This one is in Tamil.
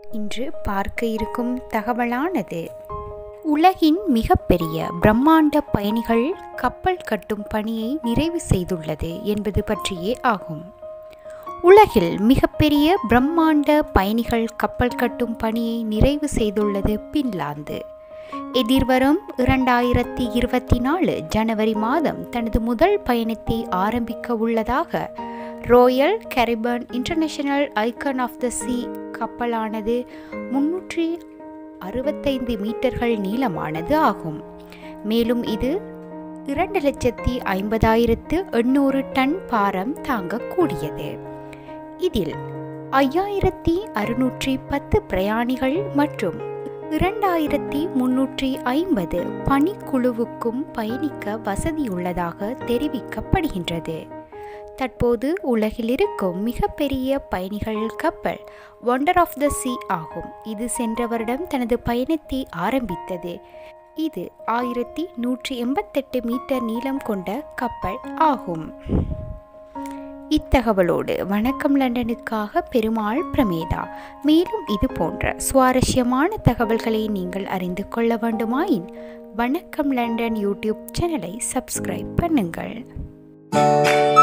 இன்று பார்க்க இருக்கும் தகவலானது உலகின் மிகப்பெரிய பிரம்மாண்ட பயணிகள் கப்பல் கட்டும் பணியை நிறைவு செய்துள்ளது என்பது பற்றியே ஆகும் உலகில் மிகப்பெரிய பிரம்மாண்ட பயணிகள் கப்பல் கட்டும் பணியை நிறைவு செய்துள்ளது பின்லாந்து எதிர்வரும் இரண்டாயிரத்தி இருபத்தி நாலு ஜனவரி மாதம் தனது முதல் பயணத்தை ஆரம்பிக்க உள்ளதாக Royal Caribbean International Icon of the Sea கப்பலானது முன்னூற்றி அறுபத்தைந்து மீட்டர்கள் நீளமானது ஆகும் மேலும் இது இரண்டு லட்சத்தி ஐம்பதாயிரத்து எண்ணூறு டன் பாரம் தாங்கக்கூடியது இதில் ஐயாயிரத்தி அறுநூற்றி பத்து பிரயாணிகள் மற்றும் இரண்டாயிரத்தி முன்னூற்றி ஐம்பது பணிக்குழுவுக்கும் பயணிக்க வசதியுள்ளதாக தெரிவிக்கப்படுகின்றது தற்போது உலகில் இருக்கும் மிகப்பெரிய பயணிகள் கப்பல் ஒண்டர் ஆஃப் த சி ஆகும் இது சென்ற வருடம் தனது பயணத்தை ஆரம்பித்தது இது ஆயிரத்தி நூற்றி எண்பத்தெட்டு மீட்டர் நீளம் கொண்ட கப்பல் ஆகும் இத்தகவலோடு வணக்கம் லண்டனுக்காக பெருமாள் பிரமேதா மேலும் இது போன்ற சுவாரஸ்யமான தகவல்களை நீங்கள் அறிந்து கொள்ள வேண்டுமாயின் வணக்கம் லண்டன் யூடியூப் சேனலை சப்ஸ்கிரைப் பண்ணுங்கள்